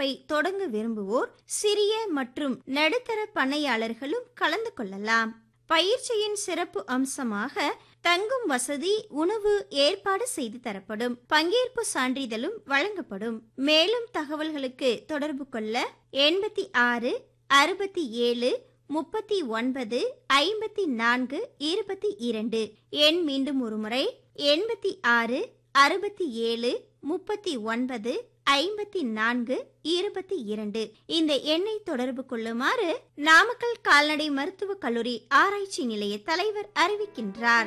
வளர்ப்பை தொடங்க விரும்புவோர் சிறிய மற்றும் நடுத்தர பண்ணையாளர்களும் கலந்து கொள்ளலாம் பயிற்சியின் சிறப்பு அம்சமாக தங்கும் வசதி உணவு ஏற்பாடு செய்து தரப்படும் பங்கேற்பு சான்றிதழும் வழங்கப்படும் மேலும் தகவல்களுக்கு தொடர்பு கொள்ள எண்பத்தி ஆறு அறுபத்தி ஏழு முப்பத்தி ஒன்பது ஐம்பத்தி நான்கு இருபத்தி இரண்டு எண் மீண்டும் ஒருமுறை எண்பத்தி ஆறு அறுபத்தி ஏழு முப்பத்தி ஒன்பது ஐம்பத்தி நான்கு இருபத்தி இரண்டு இந்த எண்ணை தொடர்பு கொள்ளுமாறு நாமக்கல் கால்நடை மருத்துவக் கல்லூரி ஆராய்ச்சி நிலைய தலைவர் அறிவிக்கின்றார்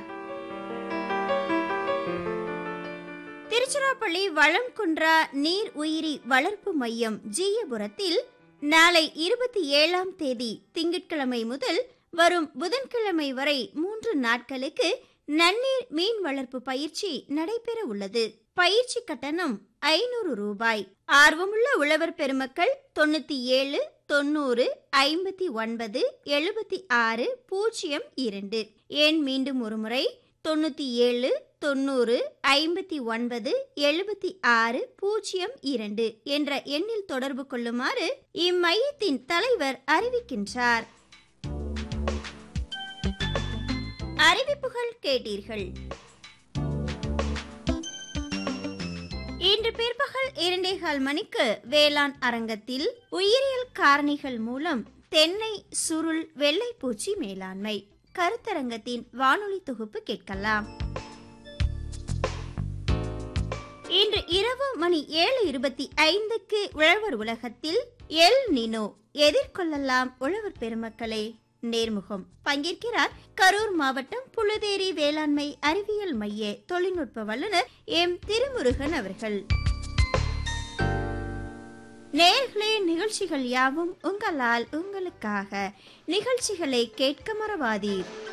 திருச்சிராப்பள்ளி வளம்குன்றா நீர் உயிரி வளர்ப்பு மையம் ஜீயபுரத்தில் நாளை இருபத்தி ஏழாம் தேதி திங்கட்கிழமை முதல் வரும் புதன்கிழமை வரை மூன்று நாட்களுக்கு நன்னீர் மீன் வளர்ப்பு பயிற்சி நடைபெற உள்ளது பயிற்சி கட்டணம் ஐநூறு ரூபாய் ஆர்வமுள்ள உழவர் பெருமக்கள் தொண்ணூத்தி ஏழு தொண்ணூறு ஐம்பத்தி ஒன்பது எழுபத்தி ஆறு பூஜ்ஜியம் இரண்டு ஏன் மீண்டும் ஒருமுறை தொண்ணூத்தி ஏழு தொண்ணூறு ஐம்பத்தி ஒன்பது எழுபத்தி ஆறு பூஜ்ஜியம் இரண்டு என்ற எண்ணில் தொடர்பு கொள்ளுமாறு இம்மையத்தின் தலைவர் அறிவிக்கின்றார் அறிவிப்புகள் கேட்டீர்கள் இன்று பிற்பகல் இரண்டேகால் மணிக்கு வேளாண் அரங்கத்தில் உயிரியல் காரணிகள் மூலம் தென்னை சுருள் வெள்ளைப்பூச்சி மேலாண்மை கருத்தரங்கத்தின் வானொலி தொகுப்பு கேட்கலாம் இன்று இரவு மணி ஏழு இருபத்தி ஐந்துக்கு உழவர் உலகத்தில் எல் நினோ எதிர்கொள்ளலாம் உழவர் பெருமக்களே நேர்முகம் பங்கேற்கிறார் கரூர் மாவட்டம் புழுதேரி வேளாண்மை அறிவியல் மைய தொழில்நுட்ப வல்லுநர் எம் திருமுருகன் அவர்கள் நேர்களே நிகழ்ச்சிகள் யாவும் உங்களால் உங்களுக்காக நிகழ்ச்சிகளை கேட்க மறவாதீர்